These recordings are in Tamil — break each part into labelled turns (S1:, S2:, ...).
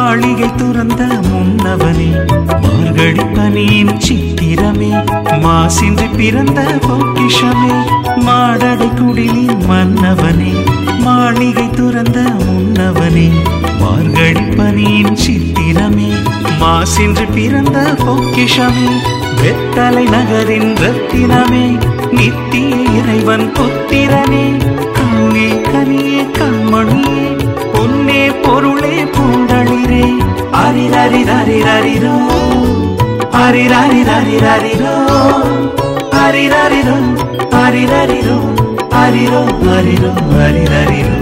S1: மாளிகை துறந்த முன்னவனே மார்கழி பனியின் சித்திரமே மாசின்றி பிறந்த பொக்கிஷமே மாடடை குடிலின் மன்னவனே மாளிகை துறந்த முன்னவனே மார்கழி பனியின் சித்திரமே மாசின்றி பிறந்த பொக்கிஷமே வெத்தலை நகரின் ரத்தினமே நித்திய இறைவன் புத்திரனே கண்ணே கனியே கண்மணியே பொன்னே பொருளே பூண்டளிரே அரிரரிரரிரரிரோ அரிரரிரரிரரிரோ அரிரரிரோ அரிரரிரோ அரிரோ அரிரோ அரிரரிரோ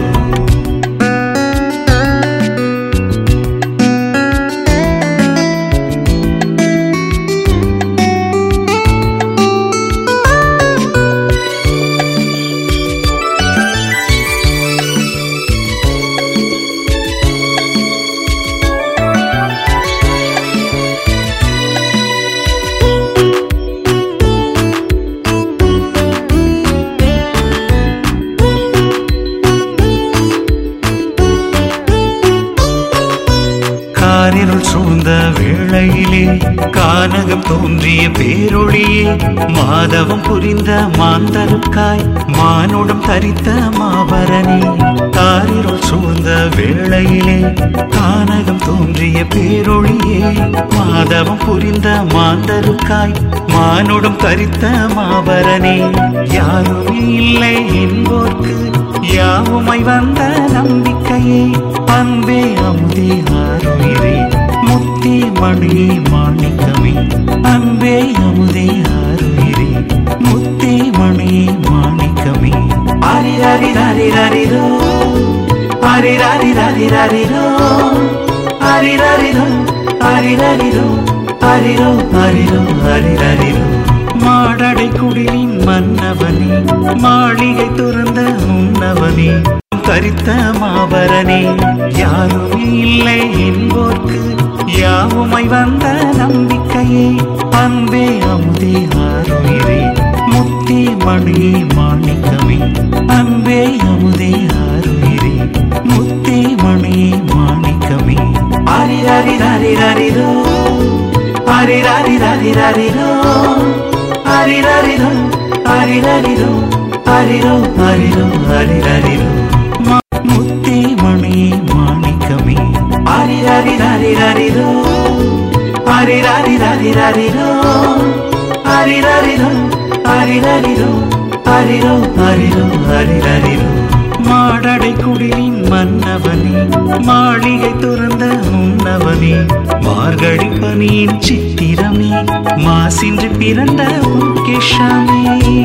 S1: காரிருள் சூழ்ந்த வேளையிலே கானகம் தோன்றிய பேரொளியே மாதவம் புரிந்த மாந்தருக்காய் மானுடம் தரித்த மாபரணி காரிருள் சூழ்ந்த வேளையிலே கானகம் தோன்றிய பேரொளியே மாதவம் புரிந்த மாந்தருக்காய் மானுடம் தரித்த மாபரணி யாருமே இல்லை என்போர்க்கு யாவுமை வந்த நம்பிக்கையே அன்பே அமுதே ஆருயிரே முத்தி மணி மாணிக்கமே அன்பே அமுதே ஆருயிரே முத்தி மணி மாணிக்கமே அரிரரிரரிரரிரோ அரிரரிரரிரரிரோ அரிரரிரோ அரிரரிரோ அரிரோ அரிரோ அரிரரிரோ மாடடை குடிலின் மன்னவனே மாளிகை துறந்த உன்னவனே தரித்த மாபரணே யாருமே இல்லை என்போர்க்கு யாவுமை வந்த நம்பிக்கையே அன்பே அமுதே ஆருயிரே முத்தி மணி மாணிக்கமே அன்பே அமுதே ஆருயிரே முத்தி மணி மாணிக்கமே அரிரரிரரிரரிரோ அரிரரிரரிரரிரோ அரிரரிரோ அரிரரிரோ அரிரோ அரிரோ அரிரரிரோ ம- முத்தி மணி மாணிக்கமே அரிரரிரரிரரிரோ அரிரரிரரிரரிரோ அரிரரிரோ அரிரரிரோ அரிரோ அரிரோ அரிரரிரோ மாடடை குடிலின் மன்னவனே மாளிகை துறந்த உன்னவனே மார்கழி பனியின் சித்திரமே மாசின்றி பிறந்த பொக்கிஷமே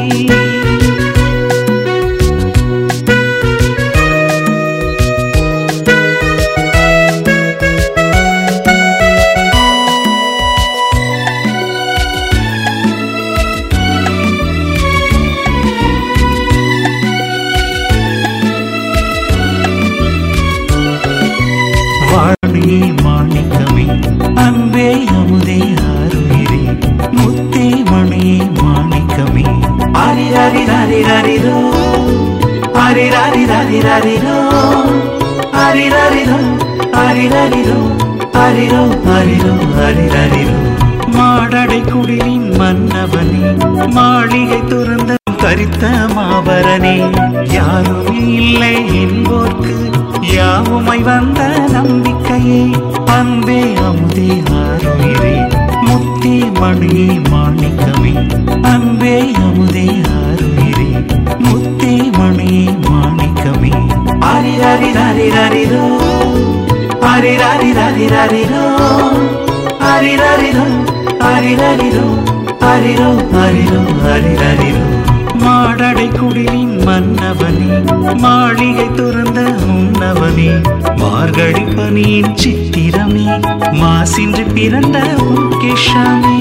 S1: வாணி மாணிக்கமே அன்பே அமுதே ஆருயிரே முத்தே மணி மாணிக்கமே அரிரரிரரிரரிரோ அரிரரிரரிரரிரோ அரிரரிரோ அரிரரிரோ அரிரோ அரிரோ அரிரரிரோ மாடடை குடிலின் மன்னவனே மாளிகை துறந்த தரித்த மாபரணே யாருமே இல்லை என்போர்க்கு யாவுமை வந்த நம்பிக்கையே அன்பே அமுதே ஆருயிரே முத்தி மணி மாணிக்கமே அன்பே அமுதே ஆருயிரே முத்தி மணி மாணிக்கமே அரிரரிரரிரரிரோ அரிரரிரரிரரிரோ அரிரரிரோ அரிரரிரோ அரிரோ அரிரோ அரிரரிரோ மாடடை குடிலின் மன்னவனே மாளிகை துறந்த உன்னவனே மார்கழி பனியின் சித்திரமே மாசின்றி பிறந்த பொக்கிஷமே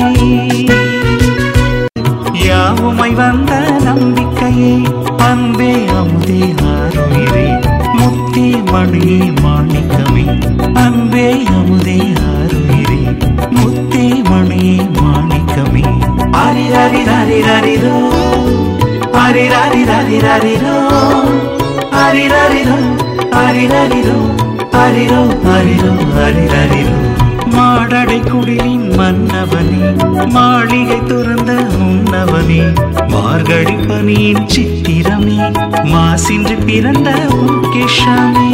S1: யாவுமை வந்த நம்பிக்கையே அன்பே அமுதே ஆருயிரே முத்தி மணி மாணிக்கமே அன்பே அமுதே ஆருயிரே முத்தி மணி மாணிக்கமே அரிரரிரரிரரிரோ அரிரரிரரிரரிரோ அரிரரிரோ அரிரரிரோ அரிரோ அரிரோ அரிரரிரோ மாடடை குடிலின் மன்னவனே மாளிகை துறந்த முன்னவனே மார்கழி பனியின் சித்திரமே மாசின்று பிறந்த உன்கேஷாமே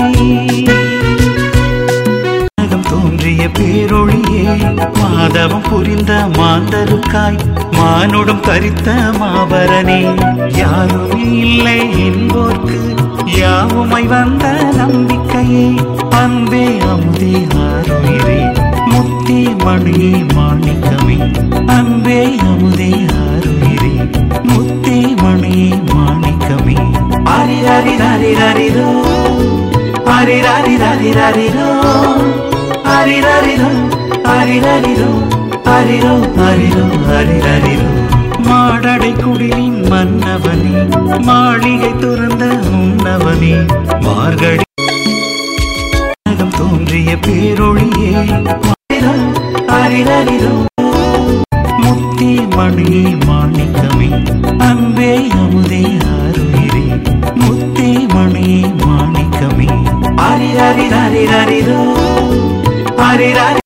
S1: உலகம் தோன்றிய பேரொழியே மாதவம் புரிந்த மாந்தருக்காய் மானுடம் தரித்த மாபரனே யாருமே இல்லை என்போர்க்கு யாவுமை வந்த நம்பிக்கையே அன்பே அமுதே ஆறுயிரே முத்தி மணி மாணிக்கமே அன்பே அமுதே ஆறுயிரே முத்தி மணி மாணிக்கமே அரிரரிரரிரரிரோ அரிரரிரரிரரிரோ அரிரரிரோ அரிரரிரோ அரிரோ அரிரோ அரிரரிரோ மாடடை குடிலின் மன்னவனே மாளிகை துறந்த முன்னவனே மார்கழி உலகம் தோன்றிய பேரொழியே அரிரோ, அரிரரிரோ முத்தி மணி மாணிக்கமே அன்பே அமுதே ஆறுயிரே முத்தி மணி மாணிக்கமே அரிரரிரரிரரிரோ அரிரரி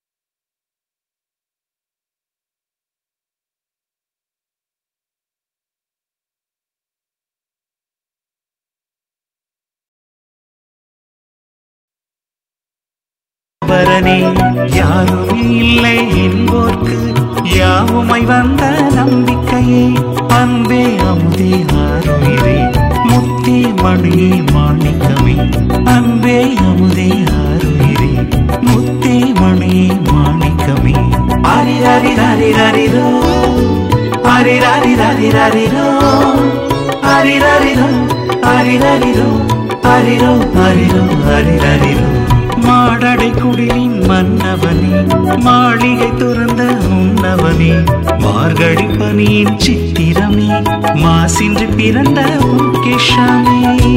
S1: வரனே யாருமே இல்லை என்போர்க்கு யாவுமை வந்த நம்பிக்கையே அன்பே அமுதே ஆறுயிரே முத்தி மணி மாணிக்கமே அன்பே அமுதே ஆறுயிரே முத்தி மணி மாணிக்கமே அரிரரிரரிரரிரோ அரிரரிரரிரரிரோ அரிரரிரோ அரிரரிரோ அரிரோ அரிரோ அரிரரிரோ மாடடை குடிலின் மன்னவனே மாளிகை துறந்த முன்னவனே மார்கழி பனியின் சித்திரமே மாசின்று பிறந்த உன்கேஷாமே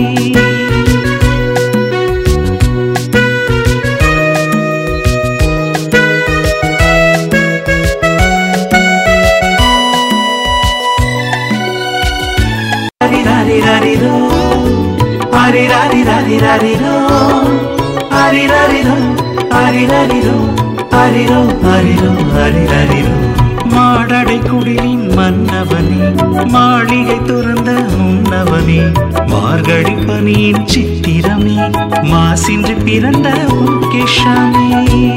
S1: அரிரரிரரிரோ அரிரரிரரிரரிரோ அரிரரிரோ அரிரரிரோ அரிரோ அரிரோ அரிரரிரோ மாடடை குடிலின் மன்னவனே மாளிகை துறந்த முன்னவனே மார்கழி பனியின் சித்திரமே மாசின்று பிறந்த உன்கேஷாமே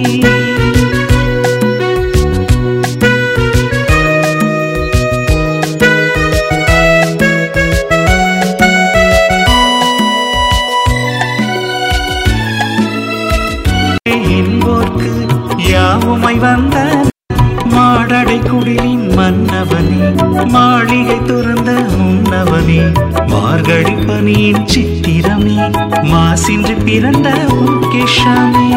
S1: என்போர்க்கு யாவுமை வந்த மாடடை குடிலின் மன்னவனே மாளிகை துறந்த முன்னவனே மார்கழி பனியின் சித்திரமே மாசின்று பிறந்த உன்கேஷாமே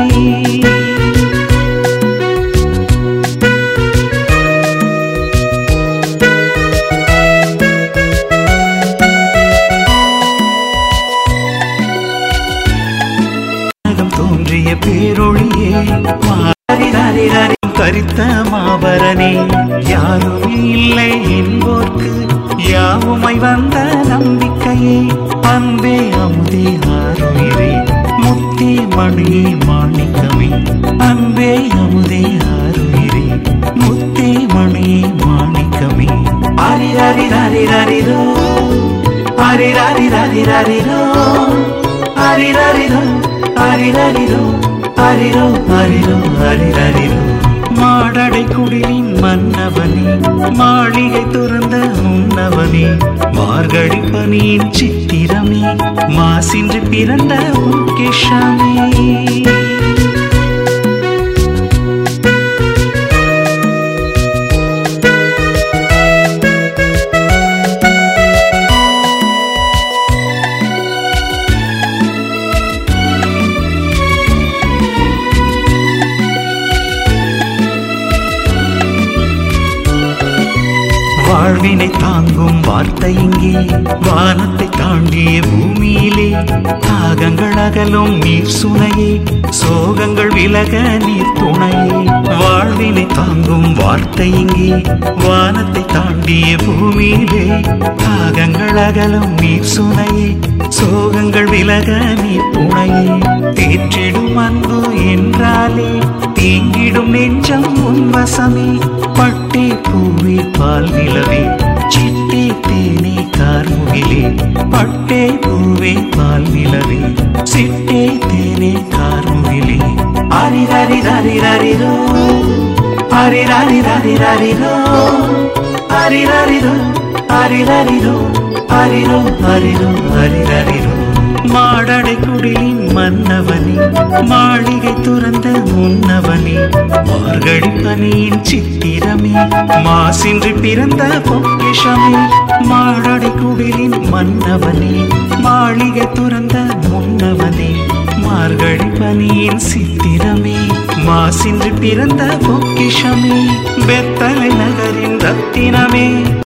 S1: உலகம் தோன்றிய பேரொழியே மாறினரின் கரித்த மாபரனே யாருமே இல்லை என்போர்க்கு யாவுமை வந்த நம்பிக்கையே அன்பே அமுதே ஆறுயிரே முத்தி மணி மாணிக்கமே அன்பே அமுதே ஆறுயிரே முத்தி மணி மாணிக்கமே அரிரரிரரிரரிரோ அரிரரிரரிரரிரோ அரிரரிரோ அரிரரிரோ அரிரோ அரிரோ அரிரரிரோ மாடடை குடிலின் மன்னவனே மாளிகை துறந்த முன்னவனே மார்கழி பனியின் சித்திரமே மாசின்று பிறந்த உன்கேஷாமே வாழ்வினை தாங்கும் வார்த்தை இங்கே வானத்தை தாண்டிய பூமியிலே தாகங்கள் அகலும் நீர் சுனையே சோகங்கள் விலக நீர் துணையே வாழ்வினை தாங்கும் வார்த்தை இங்கே வானத்தை தாண்டிய பூமியிலே தாகங்கள் அகலும் நீர் சுனையே சோகங்கள் விலக நீர் துணையே தேற்றிடும் அன்பு என்றாலே தீங்கிடும் நெஞ்சம் உன் வசமே பட்டே பூவே பால் நிலவே சிட்டே தேனே கார்முகிலே பட்டே பூவே பால் நிலவே சிட்டே தேனே கார்முகிலே அரிரரிரரிரரிரோ அரிரரிரரிரரிரோ அரிரரிரோ அரிரரிரோ அரிரோ அரிரோ அரிரரிரோ மாடடை குடிலின் மன்னவனே மாளிகை துறந்த முன்னவனே மார்கழி பனியின் சித்திரமே மாசின்றி பிறந்த பொக்கிஷமே மாடடை குடிலின் மன்னவனே மாளிகை துறந்த முன்னவனே மார்கழி பனியின் சித்திரமே மாசின்றி பிறந்த பொக்கிஷமே வெத்தலை நகரின் ரத்தினமே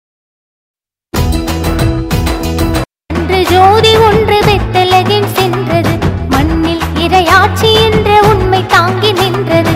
S2: அன்று ஜோதி ஒன்று வெத்தலகில் சென்றது மண்ணில் இரையாட்சி என்ற உண்மை தாங்கி நின்றது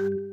S2: ஆ